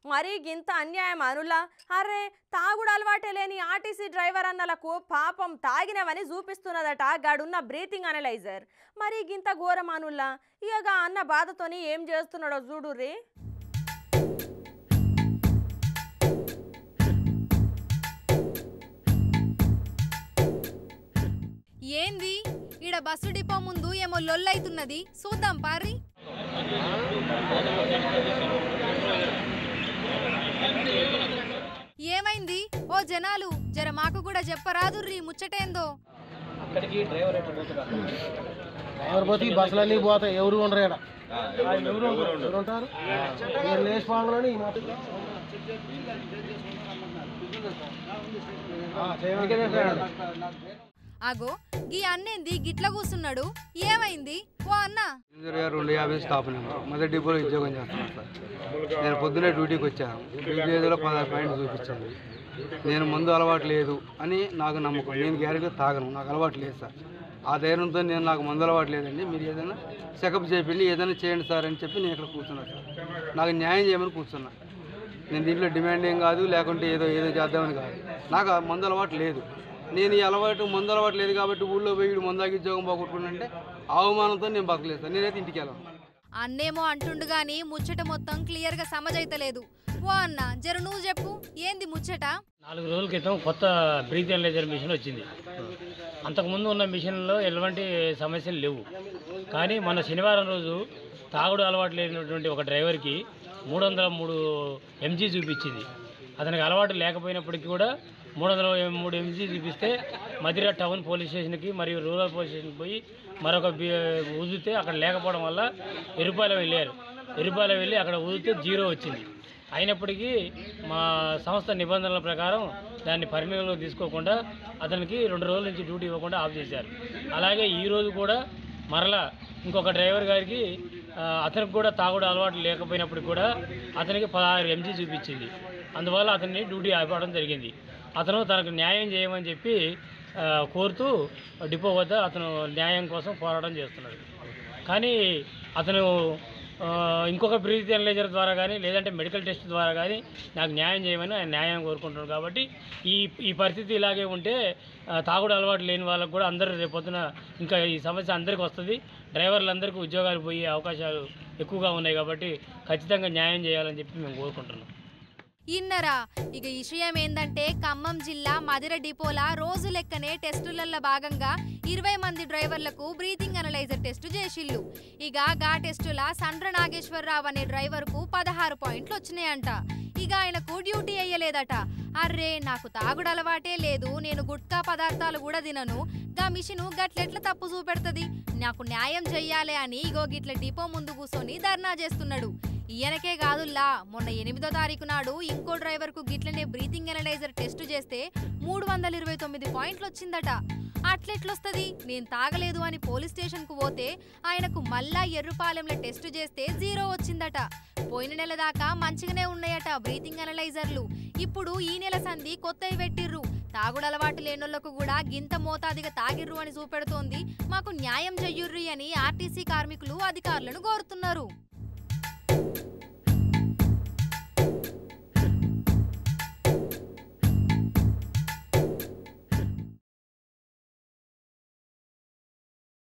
మరీ గింత అన్యాయం అనులా అరే తాగుడు అలవాటే లేని ఆర్టీసీ డ్రైవర్ అన్నలకు పాపం తాగినవని చూపిస్తున్నదట గాడున్న బ్రీతింగ్ అనలైజర్ మరి గింత ఘోరం అనుల్లా ఇక అన్న బాధతోని ఏం చేస్తున్నాడో చూడుర్రీ ఏంది ఈడ బస్సు డిపో ముందు ఏమో లొల్లైతున్నది చూద్దాం పారి ఏమైంది ఓ జనాలు జర మాకు కూడా చెప్పరాదుర్రి ముచ్చటేందో అక్కడికి డ్రైవర్ ఎట్లా పోతున్నారు ఎవరు పోతే ఈ బస్సులన్నీ పోతాయి ఎవరు ఉండరు ఇక్కడ ఎవరు ఉంటారు మీరు లేచి పోగానే ఈ మాట ఆ, చేయండి. అగో గీ అన్నేంది గిట్ల కూసున్నాడు ఏమైంది ఓ అన్న ఇంజనీర్ గారు రెండు యాభై స్టాఫ్ నెంబర్ మొదటి డిపోలో ఉద్యోగం చేస్తున్నాను సార్ నేను పొద్దున్నే డ్యూటీకి వచ్చాను డ్యూటీ ఏదో పదహారు పాయింట్ చూపించింది నేను మందు అలవాటు లేదు అని నాకు నమ్మకం నేను గ్యారెంటీ తాగను నాకు అలవాటు లేదు సార్ ఆ ధైర్యంతో నేను నాకు మందు అలవాటు లేదండి మీరు ఏదైనా చెకప్ చేయండి ఏదైనా చేయండి సార్ అని చెప్పి నేను ఇక్కడ కూర్చున్నా సార్ నాకు న్యాయం చేయమని కూర్చున్నా నేను దీంట్లో డిమాండ్ ఏం కాదు లేకుంటే ఏదో ఏదో చేద్దామని కాదు నాకు ఆ మందు అలవాటు లేదు నేను ఈ అలవాటు మందు అలవాటు లేదు కాబట్టి ఊళ్ళో పోయి వీడు మందాకి ఉద్యోగం పోగొట్టుకున్నంటే అవమానంతో నేను బతకలేదు సార్ నేనైతే ఇంటికి వెళ్ళాను అన్నేమో అంటుండు గాని ముచ్చట మొత్తం క్లియర్ గా సమజైతలేదు ఓ అన్న జర నువ్వు చెప్పు ఏంది ముచ్చట నాలుగు రోజుల క్రితం కొత్త బ్రీత్ అనలైజర్ మిషన్ వచ్చింది అంతకుముందు ఉన్న మిషన్లో ఎలాంటి సమస్యలు లేవు కానీ మన శనివారం రోజు తాగుడు అలవాటు లేనటువంటి ఒక డ్రైవర్కి మూడు వందల మూడు ఎంజీ చూపించింది అతనికి అలవాటు లేకపోయినప్పటికీ కూడా మూడు వందల మూడు ఎంజీ చూపిస్తే మధిర టౌన్ పోలీస్ స్టేషన్కి మరియు రూరల్ పోలీస్ స్టేషన్కి పోయి మరొక బి- ఊదితే అక్కడ లేకపోవడం వల్ల ఎరుపాలెం వెళ్ళారు ఎరుపాలెం వెళ్ళి అక్కడ ఊదితే జీరో వచ్చింది అయినప్పటికీ మా సంస్థ నిబంధనల ప్రకారం దాన్ని పరిగణలోకి తీసుకోకుండా అతనికి రెండు రోజుల నుంచి డ్యూటీ ఇవ్వకుండా ఆఫ్ చేశారు అలాగే ఈ రోజు కూడా మరలా ఇంకొక డ్రైవర్ గారికి ఆ, అతనికి కూడా తాగుడు అలవాటు లేకపోయినప్పుడు కూడా అతనికి పదహారు ఎంజీ చూపించింది అందువల్ల అతన్ని డ్యూటీ ఆపడం జరిగింది అతను తనకు న్యాయం చేయమని చెప్పి ఆ, కోరుతూ డిపో వద్ద అతను న్యాయం కోసం పోరాటం చేస్తున్నాడు కానీ అతను ఆ, ఇంకొక బ్రీత్ అనలైజర్ ద్వారా కానీ లేదంటే మెడికల్ టెస్ట్ ద్వారా కానీ నాకు న్యాయం చేయమని ఆయన న్యాయం కోరుకుంటున్నాడు కాబట్టి ఈ ఈ పరిస్థితి ఇలాగే ఉంటే ఆ, తాగుడు అలవాటు లేని వాళ్ళకు కూడా అందరూ రేపొద్దున ఇంకా ఈ సమస్య అందరికీ వస్తుంది డ్రైవర్లందరికీ ఉద్యోగాలు పోయే అవకాశాలు ఎక్కువగా ఉన్నాయి కాబట్టి ఖచ్చితంగా న్యాయం చేయాలని చెప్పి మేము కోరుకుంటున్నాం ఇన్నరా ఇక విషయం ఏందంటే ఖమ్మం జిల్లా మదిర డిపోలా రోజు లెక్కనే టెస్టులల్లో భాగంగా ఇరవై మంది డ్రైవర్లకు బ్రీతింగ్ అనలైజర్ టెస్టు చేసిల్లు ఇక గా టెస్టుల సండ్ర నాగేశ్వరరావు అనే డ్రైవర్కు పదహారు పాయింట్లు వచ్చినాయంట ఇక ఆయనకు డ్యూటీ అయ్యలేదట అర్రే నాకు తాగుడు అలవాటే లేదు నేను గుట్కా పదార్థాలు కూడా తినను గా మిషను గట్లెట్ల తప్పు చూపెడుతుంది నాకు న్యాయం చెయ్యాలి అని ఇగో గిట్ల డిపో ముందు కూర్చొని ధర్నా చేస్తున్నాడు ఈయనకే కాదుల్లా మొన్న ఎనిమిదో తారీఖు నాడు ఇంకో డ్రైవర్ కు గిట్లనే బ్రీతింగ్ అనలైజర్ టెస్ట్ చేస్తే మూడు వందల ఇరవై తొమ్మిది పాయింట్లు వచ్చిందట అట్లెట్లొస్తది నేను తాగలేదు అని పోలీస్ స్టేషన్ కు పోతే ఆయనకు మళ్ళా ఎర్రుపాలెంలో టెస్ట్ చేస్తే జీరో వచ్చిందట పోయిన నెల దాకా మంచిగానే ఉన్నాయట బ్రీతింగ్ అనలైజర్లు ఇప్పుడు ఈ నెల సంధి కొత్తవి పెట్టిర్రు తాగుడు అలవాటు లేనోళ్లకు కూడా గింత మోతాదిగా తాగిర్రు అని చూపెడుతోంది మాకు న్యాయం చెయ్యుర్రి అని ఆర్టీసీ కార్మికులు అధికారులను కోరుతున్నారు